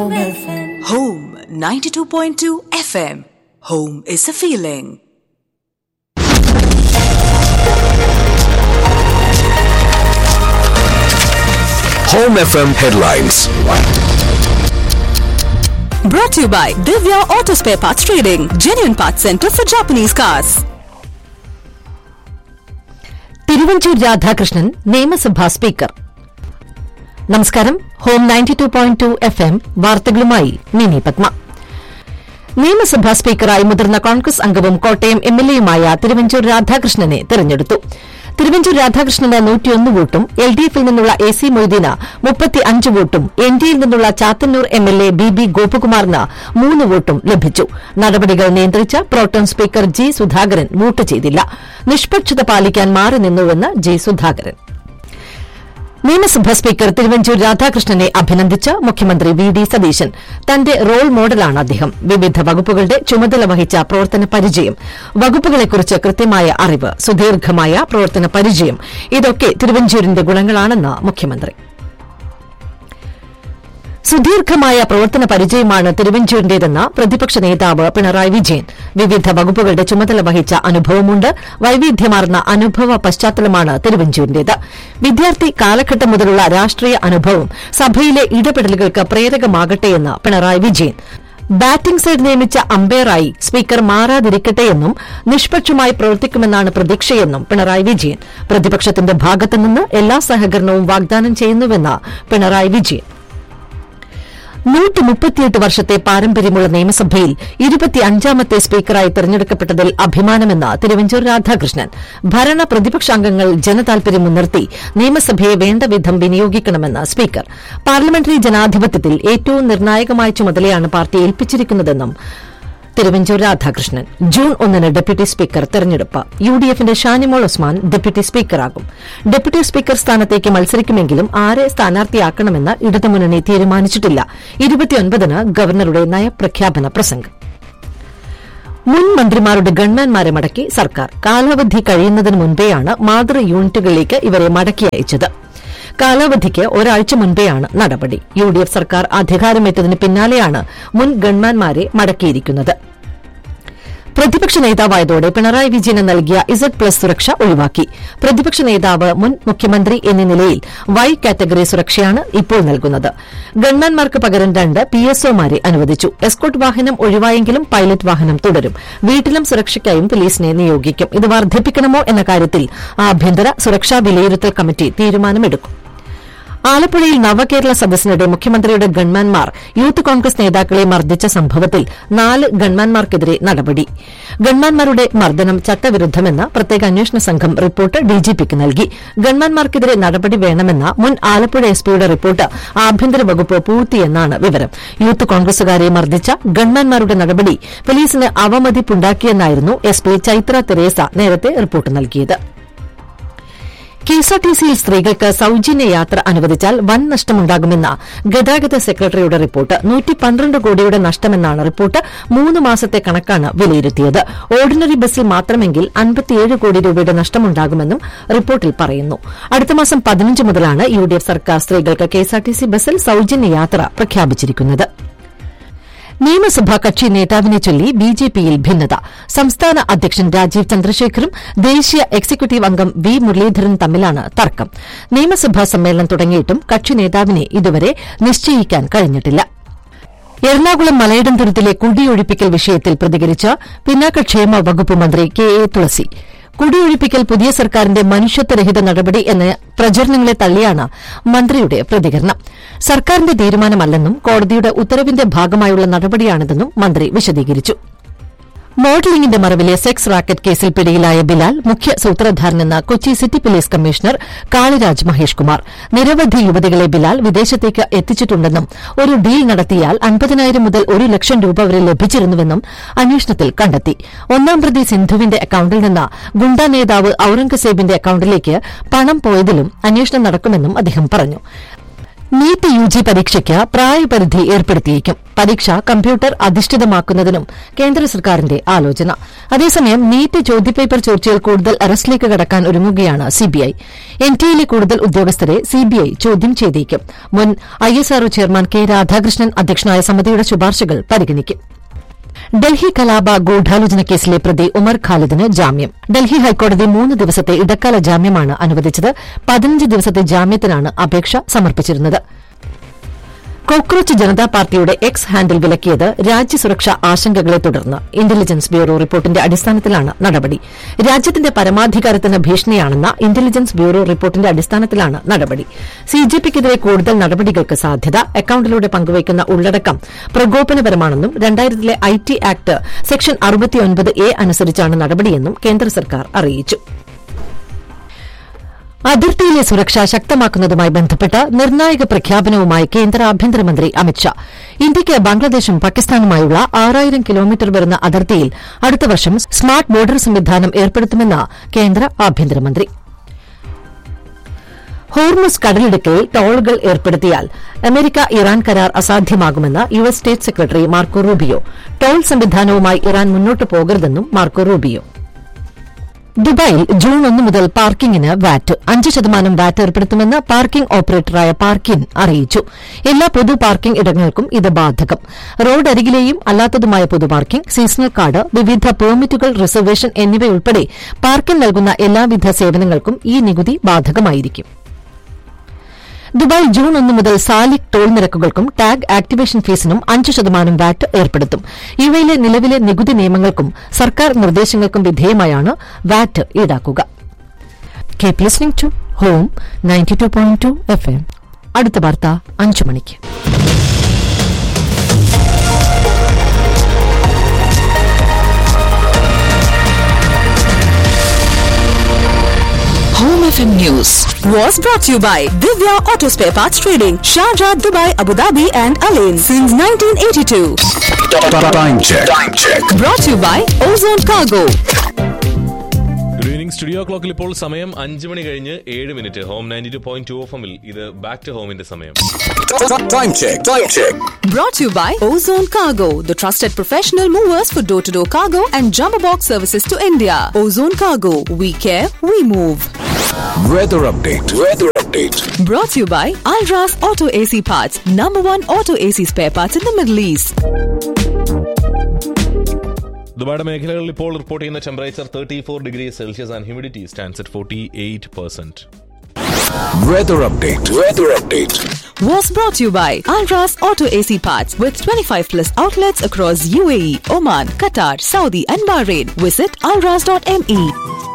Home FM. Home 92.2 FM. Home is a feeling. Home FM headlines. Brought to you by Divya Auto Spare Parts Trading, genuine parts center for Japanese cars. Thiruvanchoor Radhakrishnan നിയമസഭാ speaker നമസ്കാരം home ninety two point two F M വാർത്തകളുമായി മിനി പത്മ നിയമസഭാ സ്പീക്കറായി മുതിർന്ന കോൺഗ്രസ് അംഗവും Kottayam M L എയുമായ തിരുവഞ്ചൂർ രാധാകൃഷ്ണനെ തെരഞ്ഞെടുത്തു തിരുവഞ്ചൂർ രാധാകൃഷ്ണന് നൂറ്റിയൊന്ന് വോട്ടും എൽ ഡി എഫിൽ നിന്നുള്ള എ സി മൊയ്തീന് മുപ്പത്തി അഞ്ച് വോട്ടും എൻ ഡിയിൽ നിന്നുള്ള Chathannoor M L A B B ഗോപകുമാറിന് മൂന്ന് വോട്ടും ലഭിച്ചു നടപടികൾ നിയന്ത്രിച്ച protem speaker G Sudhakaran vote ചെയ്തില്ല നിഷ്പക്ഷത പാലിക്കാൻ മാറി നിന്നുവെന്ന് ജി സുധാകരൻ നിയമസഭാ സ്പീക്കർ തിരുവഞ്ചൂർ രാധാകൃഷ്ണനെ അഭിനന്ദിച്ച് മുഖ്യമന്ത്രി വി ഡി സതീശൻ തന്റെ റോൾ മോഡലാണ് അദ്ദേഹം വിവിധ വകുപ്പുകളുടെ ചുമതല വഹിച്ച പ്രവർത്തന പരിചയം വകുപ്പുകളെക്കുറിച്ച് കൃത്യമായ അറിവ് സുദീർഘമായ പ്രവർത്തന പരിചയം ഇതൊക്കെ തിരുവഞ്ചൂരിന്റെ ഗുണങ്ങളാണെന്ന് മുഖ്യമന്ത്രി സുദീർഘമായ പ്രവർത്തന പരിചയമാണ് തിരുവഞ്ചൂരിന്റേതെന്ന പ്രതിപക്ഷ നേതാവ് പിണറായി വിജയൻ വിവിധ വകുപ്പുകളുടെ ചുമതല വഹിച്ച അനുഭവമുണ്ട് വൈവിധ്യമാർന്ന അനുഭവ പശ്ചാത്തലമാണ് തിരുവഞ്ചൂരിന്റേത് വിദ്യാർത്ഥി കാലഘട്ടം മുതലുള്ള രാഷ്ട്രീയ അനുഭവം സഭയിലെ ഇടപെടലുകൾക്ക് പ്രേരകമാകട്ടെയെന്ന് പിണറായി വിജയൻ ബാറ്റിംഗ് സൈഡ് നിയമിച്ച അമ്പയറായി സ്പീക്കർ മാറാതിരിക്കട്ടെയെന്നും നിഷ്പക്ഷമായി പ്രവർത്തിക്കുമെന്നാണ് പ്രതീക്ഷയെന്നും പിണറായി വിജയൻ പ്രതിപക്ഷത്തിന്റെ ഭാഗത്തുനിന്ന് എല്ലാ സഹകരണവും വാഗ്ദാനം ചെയ്യുന്നുവെന്ന് പിണറായി വിജയൻ നൂറ്റി മുപ്പത്തിയെട്ട് വർഷത്തെ പാരമ്പര്യമുള്ള നിയമസഭയിൽ ഇരുപത്തിയഞ്ചാമത്തെ സ്പീക്കറായി തെരഞ്ഞെടുക്കപ്പെട്ടതിൽ അഭിമാനമെന്ന് തിരുവഞ്ചൂർ രാധാകൃഷ്ണൻ ഭരണ പ്രതിപക്ഷാംഗങ്ങൾ ജനതാൽപര്യം മുൻനിർത്തി നിയമസഭയെ വേണ്ടവിധം വിനിയോഗിക്കണമെന്ന് സ്പീക്കർ പാർലമെന്ററി ജനാധിപത്യത്തിൽ ഏറ്റവും നിർണായകമായ ചുമതലയാണ് പാർട്ടി ഏൽപ്പിച്ചിരിക്കുന്നതെന്നും തിരുവഞ്ചൂർ രാധാകൃഷ്ണൻ ജൂൺ ഒന്നിന് ഡെപ്യൂട്ടി സ്പീക്കർ തെരഞ്ഞെടുപ്പ് യു ഡി എഫിന്റെ ഷാനിമോൾ ഉസ്മാൻ ഡെപ്യൂട്ടി സ്പീക്കറാകും ഡെപ്യൂട്ടി സ്പീക്കർ സ്ഥാനത്തേക്ക് മത്സരിക്കുമെങ്കിലും ആരെ സ്ഥാനാർത്ഥിയാക്കണമെന്ന് ഇടതുമുന്നണി തീരുമാനിച്ചിട്ടില്ല ഇരുപത്തിയൊൻപതിന് ഗവർണറുടെ നയപ്രഖ്യാപന പ്രസംഗം മുൻ മന്ത്രിമാരുടെ ഗൺമാൻമാരെ മടക്കി സർക്കാർ കാലാവധി കഴിയുന്നതിന് മുൻപേയാണ് മാതൃ യൂണിറ്റുകളിലേക്ക് ഇവരെ മടക്കി അയച്ചത് കാലാവധിക്ക് ഒരാഴ്ച മുൻപെയാണ് നടപടി യു ഡി എഫ് സർക്കാർ അധികാരമേറ്റതിന് പിന്നാലെയാണ് മുൻ ഗൺമാൻമാരെ മടക്കിയിരിക്കുന്നത് പ്രതിപക്ഷ നേതാവായതോടെ പിണറായി വിജയന് നൽകിയ ഇസഡ് പ്ലസ് സുരക്ഷ ഒഴിവാക്കി പ്രതിപക്ഷ നേതാവ് മുൻ മുഖ്യമന്ത്രി എന്നീ നിലയിൽ വൈ കാറ്റഗറി സുരക്ഷയാണ് ഇപ്പോൾ നൽകുന്നത് ഗൺമാൻമാർക്ക് പകരം രണ്ട് പി എസ്ഒമാരെ അനുവദിച്ചു എസ്കോട്ട് വാഹനം ഒഴിവായെങ്കിലും പൈലറ്റ് വാഹനം തുടരും വീട്ടിലും സുരക്ഷയ്ക്കായും പോലീസിനെ നിയോഗിക്കും ഇത് വർദ്ധിപ്പിക്കണമോ എന്ന കാര്യത്തിൽ ആഭ്യന്തര സുരക്ഷാ വിലയിരുത്തൽ കമ്മിറ്റി തീരുമാനമെടുക്കും ആലപ്പുഴയിൽ നവകേരള സദസ്സിനിടെ മുഖ്യമന്ത്രിയുടെ ഗൺമാൻമാർ യൂത്ത് കോൺഗ്രസ് നേതാക്കളെ മർദ്ദിച്ച സംഭവത്തിൽ നാല് ഗൺമാൻമാർക്കെതിരെ നടപടി ഗൺമാൻമാരുടെ മർദ്ദനം ചട്ടവിരുദ്ധമെന്ന പ്രത്യേക അന്വേഷണ സംഘം റിപ്പോർട്ട് ഡിജിപിക്ക് നൽകി ഗൺമാൻമാർക്കെതിരെ നടപടി വേണമെന്ന മുൻ ആലപ്പുഴ എസ്പിയുടെ റിപ്പോർട്ട് ആഭ്യന്തര വകുപ്പ് പൂർത്തിയെന്നാണ് വിവരം യൂത്ത് കോൺഗ്രസുകാരെ മർദ്ദിച്ച ഗൺമാൻമാരുടെ നടപടി പോലീസിന് അവമതിപ്പുണ്ടാക്കിയെന്നായിരുന്നു എസ്പി ചൈത്ര തെരേസ നേരത്തെ റിപ്പോർട്ട് നൽകിയത് കെഎസ്ആർടിസിയിൽ സ്ത്രീകൾക്ക് സൌജന്യ യാത്ര അനുവദിച്ചാൽ വൻ നഷ്ടമുണ്ടാകുമെന്ന ഗതാഗത സെക്രട്ടറിയുടെ റിപ്പോർട്ട് നൂറ്റി പന്ത്രണ്ട് കോടിയുടെ നഷ്ടമെന്നാണ് റിപ്പോർട്ട് മൂന്ന് മാസത്തെ കണക്കാണ് വിലയിരുത്തിയത് ഓർഡിനറി ബസ്സിൽ മാത്രമെങ്കിൽ അൻപത്തിയേഴ് കോടി രൂപയുടെ നഷ്ടമുണ്ടാകുമെന്നും റിപ്പോർട്ടിൽ പറയുന്നു അടുത്ത മാസം പതിനഞ്ച് മുതലാണ് യു ഡി എഫ് സർക്കാർ സ്ത്രീകൾക്ക് കെഎസ്ആർടിസി ബസ്സിൽ സൌജന്യ യാത്ര പ്രഖ്യാപിച്ചിരിക്കുന്നത് നിയമസഭാ കക്ഷി നേതാവിനെ ചൊല്ലി ബിജെപിയിൽ ഭിന്നത സംസ്ഥാന അധ്യക്ഷൻ രാജീവ് ചന്ദ്രശേഖറും ദേശീയ എക്സിക്യൂട്ടീവ് അംഗം വി മുരളീധരൻ തമ്മിലാണ് തർക്കം നിയമസഭാ സമ്മേളനം തുടങ്ങിയിട്ടും കക്ഷി നേതാവിനെ ഇതുവരെ നിശ്ചയിക്കാൻ കഴിഞ്ഞിട്ടില്ല എറണാകുളം മലയിടംതുരുത്തിലെ കുടിയൊഴിപ്പിക്കൽ വിഷയത്തിൽ പ്രതികരിച്ച പിന്നാക്കക്ഷേമ വകുപ്പ് മന്ത്രി കെ എ തുളസി കുടിയൊഴിപ്പിക്കൽ പുതിയ സർക്കാരിന്റെ മനുഷ്യത്വരഹിത നടപടി എന്ന പ്രചരണങ്ങളെ തള്ളിയാണ് മന്ത്രിയുടെ പ്രതികരണം സർക്കാരിന്റെ തീരുമാനമല്ലെന്നും കോടതിയുടെ ഉത്തരവിന്റെ ഭാഗമായുള്ള നടപടിയാണിതെന്നും മന്ത്രി വിശദീകരിച്ചു മോഡലിംഗിന്റെ മറവിലെ സെക്സ് റാക്കറ്റ് കേസിൽ പിടിയിലായ ബിലാൽ മുഖ്യ സൂത്രധാരനെന്ന് Kochi city police commissioner Kaliraj Mahesh Kumar നിരവധി യുവതികളെ ബിലാൽ വിദേശത്തേക്ക് എത്തിച്ചിട്ടുണ്ടെന്നും ഒരു ഡീൽ നടത്തിയാൽ അൻപതിനായിരം മുതൽ ഒരു ലക്ഷം രൂപ വരെ ലഭിച്ചിരുന്നുവെന്നും അന്വേഷണത്തിൽ കണ്ടെത്തി ഒന്നാം പ്രതി സിന്ധുവിന്റെ അക്കൌണ്ടിൽ നിന്ന് ഗുണ്ട നേതാവ് ഔറംഗസേബിന്റെ അക്കൌണ്ടിലേക്ക് പണം പോയതിലും അന്വേഷണം നടക്കുമെന്നും അദ്ദേഹം പറഞ്ഞു നീറ്റ് യു ജി പരീക്ഷയ്ക്ക് പ്രായപരിധി ഏർപ്പെടുത്തിയേക്കും പരീക്ഷ കമ്പ്യൂട്ടർ അധിഷ്ഠിതമാക്കുന്നതിനും കേന്ദ്ര സർക്കാരിന്റെ ആലോചന അതേസമയം നീറ്റ് ചോദ്യപേപ്പർ ചോർച്ചയിൽ കൂടുതൽ അറസ്റ്റിലേക്ക് കടക്കാൻ ഒരുങ്ങുകയാണ് സിബിഐ എൻ ടിയിലെ കൂടുതൽ ഉദ്യോഗസ്ഥരെ സിബിഐ ചോദ്യം ചെയ്തേക്കും മുൻ ഐഎസ്ആർഒ ചെയർമാൻ കെ രാധാകൃഷ്ണൻ അധ്യക്ഷനായ സമിതിയുടെ ശുപാർശകൾ പരിഗണിക്കും ഡൽഹി കലാപ ഗൂഢാലോചന കേസിലെ പ്രതി ഉമർ ഖാലിദിന് ജാമ്യം ഡൽഹി ഹൈക്കോടതി മൂന്ന് ദിവസത്തെ ഇടക്കാല ജാമ്യമാണ് അനുവദിച്ചത് പതിനഞ്ച് ദിവസത്തെ ജാമ്യത്തിനാണ് അപേക്ഷ സമർപ്പിച്ചിരുന്നത് കോക്രോച്ച് ജനതാ പാർട്ടിയുടെ എക്സ് ഹാൻഡിൽ വിലക്കിയത് രാജ്യസുരക്ഷാ ആശങ്കകളെ തുടർന്ന് ഇന്റലിജൻസ് ബ്യൂറോ റിപ്പോർട്ടിന്റെ അടിസ്ഥാനത്തിലാണ് നടപടി രാജ്യത്തിന്റെ പരമാധികാരത്തിന് ഭീഷണിയാണെന്ന ഇന്റലിജൻസ് ബ്യൂറോ റിപ്പോർട്ടിന്റെ അടിസ്ഥാനത്തിലാണ് നടപടി സിജെപിക്കെതിരെ കൂടുതൽ നടപടികൾക്ക് സാധ്യത അക്കൌണ്ടിലൂടെ പങ്കുവയ്ക്കുന്ന ഉള്ളടക്കം പ്രകോപനപരമാണെന്നും രണ്ടായിരത്തിലെ ഐ ടി ആക്ട് സെക്ഷൻ അറുപത്തിയൊൻപത് എ അനുസരിച്ചാണ് നടപടിയെന്നും കേന്ദ്ര സർക്കാർ അറിയിച്ചു അതിർത്തിയിലെ സുരക്ഷ ശക്തമാക്കുന്നതുമായി ബന്ധപ്പെട്ട് നിർണായക പ്രഖ്യാപനവുമായി കേന്ദ്ര ആഭ്യന്തരമന്ത്രി അമിത്ഷാ ഇന്ത്യയ്ക്ക് ബംഗ്ലാദേശും പാകിസ്ഥാനുമായുള്ള ആറായിരം കിലോമീറ്റർ വരുന്ന അതിർത്തിയിൽ അടുത്ത വർഷം സ്മാർട്ട് ബോർഡർ സംവിധാനം ഏർപ്പെടുത്തുമെന്ന് കേന്ദ്ര ആഭ്യന്തരമന്ത്രി ഹോർമുസ് കടലിടുക്കിൽ ടോളുകൾ ഏർപ്പെടുത്തിയാൽ അമേരിക്ക ഇറാൻ കരാർ അസാധ്യമാകുമെന്ന് U S state secretary Marco Rubio toll സംവിധാനവുമായി ഇറാൻ മുന്നോട്ട് പോകരുതെന്നും മാർക്കോ റൂബിയോ ദുബായിൽ ജൂൺ ഒന്ന് മുതൽ പാർക്കിംഗിന് വാറ്റ് അഞ്ച് ശതമാനം വാറ്റ് ഏർപ്പെടുത്തുമെന്ന് പാർക്കിംഗ് ഓപ്പറേറ്ററായ പാർക്കിൻ അറിയിച്ചു എല്ലാ പൊതു പാർക്കിംഗ് ഇടങ്ങൾക്കും ഇത് ബാധകം റോഡരികിലെയും അല്ലാത്തതുമായ പൊതു പാർക്കിംഗ് സീസണൽ കാർഡ് വിവിധ പെർമിറ്റുകൾ റിസർവേഷൻ എന്നിവയുൾപ്പെടെ പാർക്കിൻ നൽകുന്ന എല്ലാവിധ സേവനങ്ങൾക്കും ഈ നികുതി ബാധകമായിരിക്കും ദുബായ് ജൂൺ ഒന്ന് മുതൽ സാലിക് ടോൾ നിരക്കുകൾക്കും ടാഗ് ആക്ടിവേഷൻ ഫീസിനും അഞ്ച് ശതമാനം വാറ്റ് ഏർപ്പെടുത്തും ഇവയിലെ നിലവിലെ നികുതി നിയമങ്ങൾക്കും സർക്കാർ നിർദ്ദേശങ്ങൾക്കും വിധേയമായാണ് വാറ്റ് ഈടാക്കുക keep listening to home ninety two point two F M അടുത്ത വാർത്ത അഞ്ചു മണിക്ക് Home FM News was brought to you by Divya Auto Spare Parts Trading, Sharjah, Dubai, Abu Dhabi, and Alain since 1982. Time check. Time check. Brought to you by Ozone Cargo. Good evening studio ക്ലോക്കിൽ ഇപ്പോൾ സമയം അഞ്ച് മണി കഴിഞ്ഞ് ഏഴ് minute home ninety two point two F എമ്മിൽ ഇത് back to ഹോമിന്റെ സമയം Time check. Time check. Brought to you by Ozone Cargo, the trusted professional movers for door to door cargo and jumbo box services to India. Ozone Cargo, we care, we move. Weather update. Weather update. Brought to you by Alras Auto AC Parts, number one auto AC spare parts in the Middle East. ദുബായുടെ മേഖലകളിൽ ഇപ്പോൾ report ചെയ്യുന്ന temperature thirty four degree Celsius and humidity stands at forty eight percent Weather update. Weather update. Was brought to you by Alras Auto AC Parts with 25 plus outlets across UAE, Oman, Qatar, Saudi, and Bahrain. Visit alras.me.